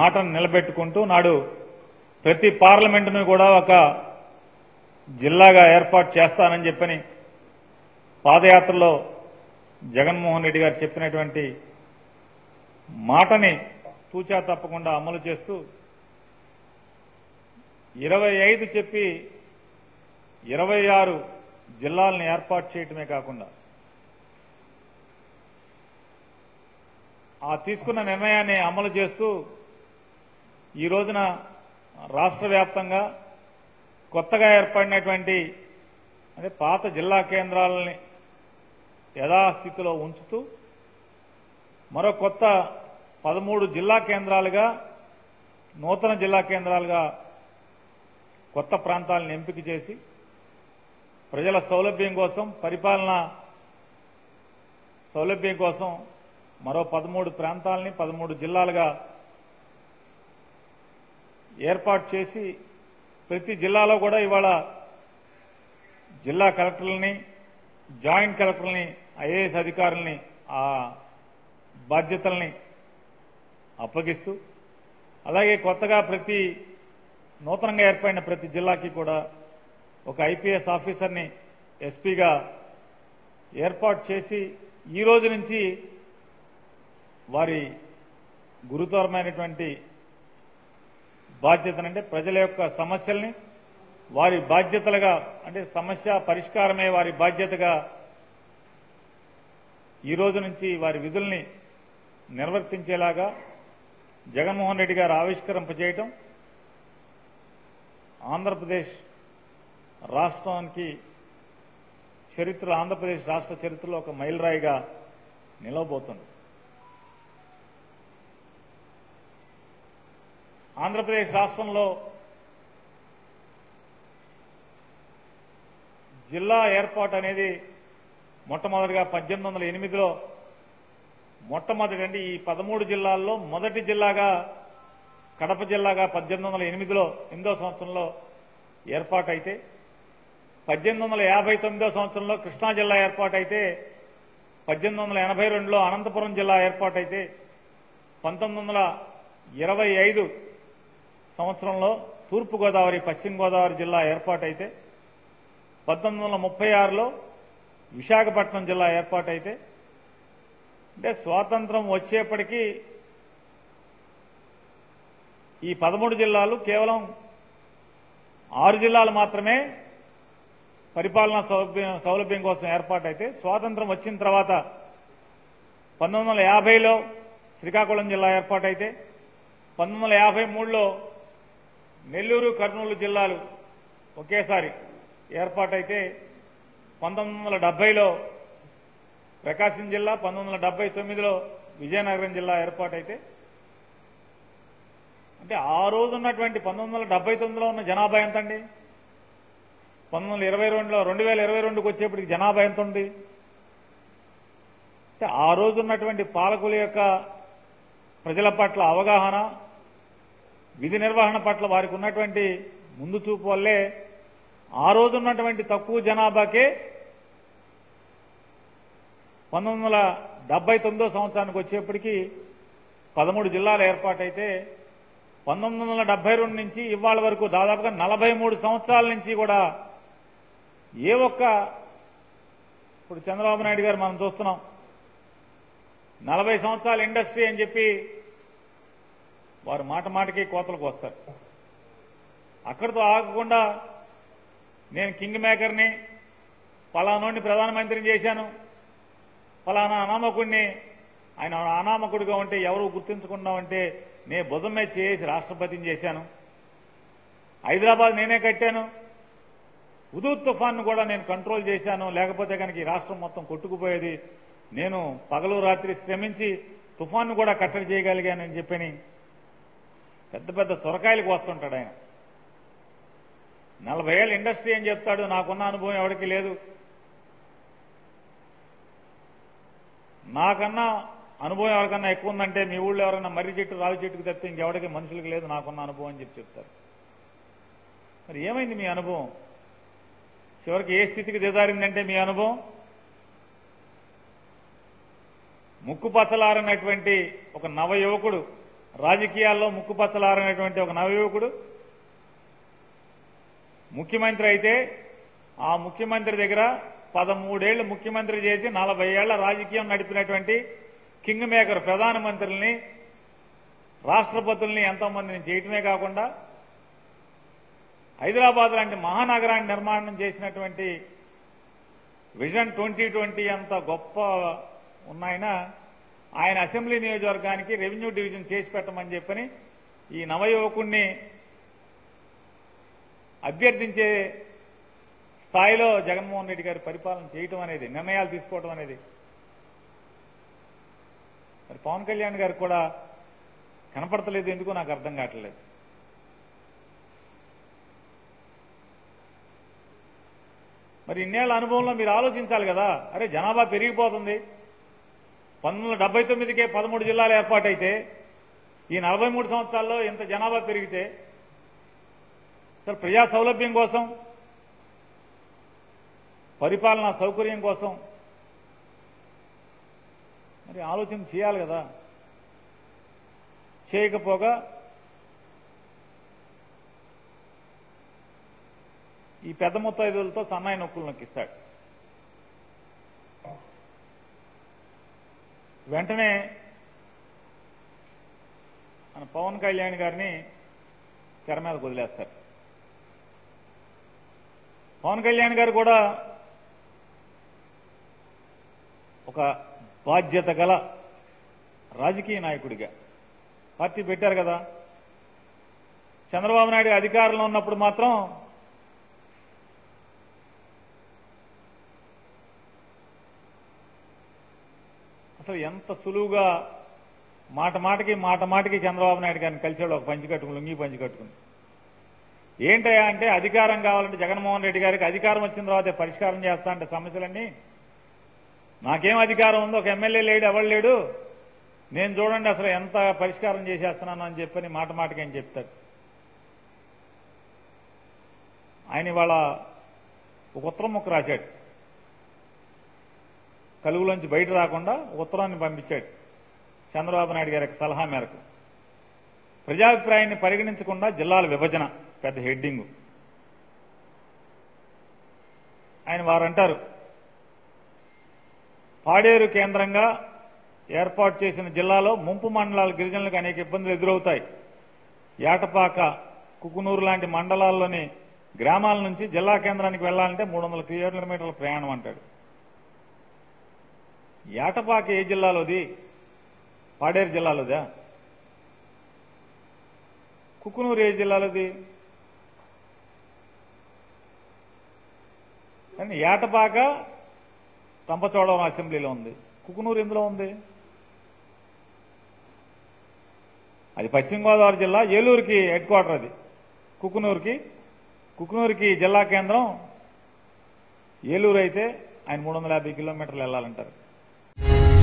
మాటను నిలబెట్టుకుంటూ నాడు ప్రతి పార్లమెంటును కూడా ఒక జిల్లాగా ఏర్పాటు చేస్తానని చెప్పని పాదయాత్రలో జగన్మోహన్ రెడ్డి గారు చెప్పినటువంటి మాటని తూచా తప్పకుండా అమలు చేస్తూ ఇరవై ఐదు చెప్పి ఇరవై ఆరు జిల్లాలను ఏర్పాటు చేయటమే కాకుండా ఆ తీసుకున్న నిర్ణయాన్ని అమలు చేస్తూ ఈ రోజున రాష్ట్ర వ్యాప్తంగా కొత్తగా ఏర్పడినటువంటి అంటే పాత జిల్లా కేంద్రాలని యథాస్థితిలో ఉంచుతూ మరో కొత్త పదమూడు జిల్లా కేంద్రాలుగా నూతన జిల్లా కేంద్రాలుగా కొత్త ప్రాంతాలను ఎంపిక చేసి ప్రజల సౌలభ్యం కోసం పరిపాలన సౌలభ్యం కోసం మరో పదమూడు ప్రాంతాలని పదమూడు జిల్లాలుగా ఏర్పాటు చేసి ప్రతి జిల్లాలో కూడా ఇవాళ జిల్లా కలెక్టర్లని జాయింట్ కలెక్టర్లని ఐఏఎస్ అధికారుల్ని ఆ బాధ్యతల్ని అప్పగిస్తూ అలాగే కొత్తగా ప్రతి నూతనంగా ఏర్పడిన ప్రతి జిల్లాకి కూడా ఒక ఐపీఎస్ ఆఫీసర్ని ఎస్పీగా ఏర్పాటు చేసి ఈ రోజు నుంచి వారి గురుతరమైనటువంటి బాధ్యతనంటే ప్రజల యొక్క సమస్యల్ని వారి బాధ్యతలుగా అంటే సమస్య పరిష్కారమే వారి బాధ్యతగా ఈ రోజు నుంచి వారి విధుల్ని నిర్వర్తించేలాగా జగన్మోహన్ రెడ్డి గారు ఆవిష్కరింపజేయటం ఆంధ్రప్రదేశ్ రాష్ట్రానికి చరిత్ర ఆంధ్రప్రదేశ్ రాష్ట్ర చరిత్రలో ఒక మైలురాయిగా నిలవబోతుంది ఆంధ్రప్రదేశ్ రాష్ట్రంలో జిల్లా ఏర్పాటు అనేది మొట్టమొదటిగా పద్దెనిమిది వందల ఎనిమిదిలో మొట్టమొదటి అంటే ఈ పదమూడు జిల్లాల్లో మొదటి జిల్లాగా కడప జిల్లాగా పద్దెనిమిది వందల ఎనిమిదిలో ఎనిమిదో సంవత్సరంలో ఏర్పాటైతే పద్దెనిమిది వందల యాభై తొమ్మిదో సంవత్సరంలో కృష్ణా జిల్లా ఏర్పాటైతే పద్దెనిమిది వందల ఎనభై రెండులో అనంతపురం జిల్లా ఏర్పాటైతే పంతొమ్మిది వందల ఇరవై ఐదు సంవత్సరంలో తూర్పుగోదావరి పశ్చిమ గోదావరి జిల్లా ఏర్పాటైతే పంతొమ్మిది వందల ముప్పై ఆరులో విశాఖపట్నం జిల్లా ఏర్పాటైతే అంటే స్వాతంత్రం వచ్చేప్పటికీ ఈ పదమూడు జిల్లాలు కేవలం ఆరు జిల్లాలు మాత్రమే పరిపాలనా సౌలభ్యం సౌలభ్యం కోసం ఏర్పాటైతే స్వాతంత్రం వచ్చిన తర్వాత పంతొమ్మిది వందల యాభైలో శ్రీకాకుళం జిల్లా ఏర్పాటైతే పంతొమ్మిది వందల యాభై మూడులో నెల్లూరు కర్నూలు జిల్లాలు ఒకేసారి ఏర్పాటైతే పంతొమ్మిది వందల డెబ్బైలో ప్రకాశం జిల్లా పంతొమ్మిది వందల డెబ్బై తొమ్మిదిలో విజయనగరం జిల్లా ఏర్పాటైతే అంటే ఆ రోజు ఉన్నటువంటి పంతొమ్మిది వందల డెబ్బై తొమ్మిదిలో ఉన్న జనాభా ఎంత అండి పంతొమ్మిది వందల ఇరవై రెండులో రెండు వేల ఇరవై రెండుకి వచ్చేప్పటికి జనాభా ఎంత ఉంది అంటే ఆ రోజు ఉన్నటువంటి పాలకుల యొక్క ప్రజల పట్ల అవగాహన విధి నిర్వహణ పట్ల వారికి ఉన్నటువంటి ముందు చూపు వల్లే ఆ రోజు ఉన్నటువంటి తక్కువ జనాభాకే పంతొమ్మిది వందల డెబ్బై తొమ్మిదో సంవత్సరానికి వచ్చేప్పటికి పదమూడు జిల్లాలు ఏర్పాటైతే పంతొమ్మిది వందల డెబ్బై రెండు నుంచి ఇవాళ వరకు దాదాపుగా నలభై మూడు సంవత్సరాల నుంచి కూడా ఏ ఒక్క ఇప్పుడు చంద్రబాబు నాయుడు గారు మనం చూస్తున్నాం నలభై సంవత్సరాల ఇండస్ట్రీ అని చెప్పి వారు మాట మాటకి కోతలకు వస్తారు అక్కడితో ఆగకుండా నేను కింగ్ మేకర్ని పలానోడిని ప్రధానమంత్రిని చేశాను ఫలానా అనామకుడిని ఆయన అనామకుడిగా ఉంటే ఎవరు గుర్తించకుండా ఉంటే నే భుజం మీద చేసి రాష్ట్రపతిని చేశాను హైదరాబాద్ నేనే కట్టాను ఉదూద్ తుఫాన్ను కూడా నేను కంట్రోల్ చేశాను లేకపోతే కనుక ఈ రాష్ట్రం మొత్తం కొట్టుకుపోయేది నేను పగలు రాత్రి శ్రమించి తుఫాన్ను కూడా కట్టడి చేయగలిగానని చెప్పని పెద్ద పెద్ద సొరకాయలకు వస్తుంటాడు ఆయన నలభై ఏళ్ళ ఇండస్ట్రీ అని చెప్తాడు నాకున్న అనుభవం ఎవరికి లేదు నాకన్నా అనుభవం ఎవరికన్నా ఎక్కువ ఉందంటే మీ ఊళ్ళో ఎవరైనా మర్రి చెట్టు రావి చెట్టుకు తప్పితే ఇంకెవరికి మనుషులకు లేదు నాకున్న అనుభవం అని చెప్పి చెప్తారు మరి ఏమైంది మీ అనుభవం చివరికి ఏ స్థితికి దిగారిందంటే మీ అనుభవం ముక్కు పచ్చలారనటువంటి ఒక నవ యువకుడు రాజకీయాల్లో ముక్కుపచ్చలారనేటువంటి ఒక నవయువకుడు ముఖ్యమంత్రి అయితే ఆ ముఖ్యమంత్రి దగ్గర పదమూడేళ్లు ముఖ్యమంత్రి చేసి నలభై ఏళ్ల రాజకీయం నడిపినటువంటి కింగ్ మేకర్ ప్రధానమంత్రుల్ని రాష్ట్రపతుల్ని ఎంతో మందిని చేయటమే కాకుండా హైదరాబాద్ లాంటి మహానగరాన్ని నిర్మాణం చేసినటువంటి విజన్ ట్వంటీ ట్వంటీ అంత గొప్ప ఉన్నాయన ఆయన అసెంబ్లీ నియోజకవర్గానికి రెవెన్యూ డివిజన్ చేసి పెట్టమని చెప్పని ఈ నవయువకుణ్ణి అభ్యర్థించే స్థాయిలో జగన్మోహన్ రెడ్డి గారి పరిపాలన చేయటం అనేది నిర్ణయాలు తీసుకోవటం అనేది మరి పవన్ కళ్యాణ్ గారికి కూడా కనపడతలేదు ఎందుకో నాకు అర్థం కావట్లేదు మరి ఇన్నేళ్ల అనుభవంలో మీరు ఆలోచించాలి కదా అరే జనాభా పెరిగిపోతుంది పంతొమ్మిది వందల డెబ్బై తొమ్మిదికే పదమూడు జిల్లాలు ఏర్పాటైతే ఈ నలభై మూడు సంవత్సరాల్లో ఇంత జనాభా పెరిగితే అసలు ప్రజా సౌలభ్యం కోసం పరిపాలనా సౌకర్యం కోసం మరి ఆలోచన చేయాలి కదా చేయకపోగా ఈ పెద్ద ముత్తైదులతో సన్నాయి నొక్కులు నొక్కిస్తాడు వెంటనే మన పవన్ కళ్యాణ్ గారిని తెర మీద వదిలేస్తారు పవన్ కళ్యాణ్ గారు కూడా ఒక బాధ్యత గల రాజకీయ నాయకుడిగా పార్టీ పెట్టారు కదా చంద్రబాబు నాయుడు అధికారంలో ఉన్నప్పుడు మాత్రం అసలు ఎంత సులువుగా మాట మాటకి మాట మాటకి చంద్రబాబు నాయుడు గారిని కలిసాడు ఒక పంచి కట్టుకుని లుంగి పంచి కట్టుకుని ఏంటయ్యా అంటే అధికారం కావాలంటే జగన్మోహన్ రెడ్డి గారికి అధికారం వచ్చిన తర్వాతే పరిష్కారం చేస్తా అంటే సమస్యలన్నీ నాకేం అధికారం ఉందో ఒక ఎమ్మెల్యే లేడు ఎవరు లేడు నేను చూడండి అసలు ఎంత పరిష్కారం చేసేస్తున్నాను అని చెప్పని మాట మాటకి అని చెప్తాడు ఆయన ఇవాళ ఒక ఉత్తరం ముక్క రాశాడు కలుగులోంచి బయట రాకుండా ఒక ఉత్తరాన్ని పంపించాడు చంద్రబాబు నాయుడు గారి యొక్క సలహా మేరకు ప్రజాభిప్రాయాన్ని పరిగణించకుండా జిల్లాల విభజన పెద్ద హెడ్డింగ్ ఆయన వారంటారు పాడేరు కేంద్రంగా ఏర్పాటు చేసిన జిల్లాలో ముంపు మండలాల గిరిజనులకు అనేక ఇబ్బందులు ఎదురవుతాయి ఏటపాక కుకునూరు లాంటి మండలాల్లోని గ్రామాల నుంచి జిల్లా కేంద్రానికి వెళ్లాలంటే మూడు వందల కిలోమీటర్ల ప్రయాణం అంటాడు ఏటపాక ఏ జిల్లాలోది పాడేరు జిల్లాలోదా కుకునూరు ఏ జిల్లాలోది కానీ ఏటపాక తంపచోడవరం అసెంబ్లీలో ఉంది కుకునూరు ఎందులో ఉంది అది పశ్చిమ గోదావరి జిల్లా ఏలూరుకి హెడ్ క్వార్టర్ అది కుకునూరుకి కుకునూరుకి జిల్లా కేంద్రం ఏలూరు అయితే ఆయన మూడు వందల యాభై కిలోమీటర్లు వెళ్ళాలంటారు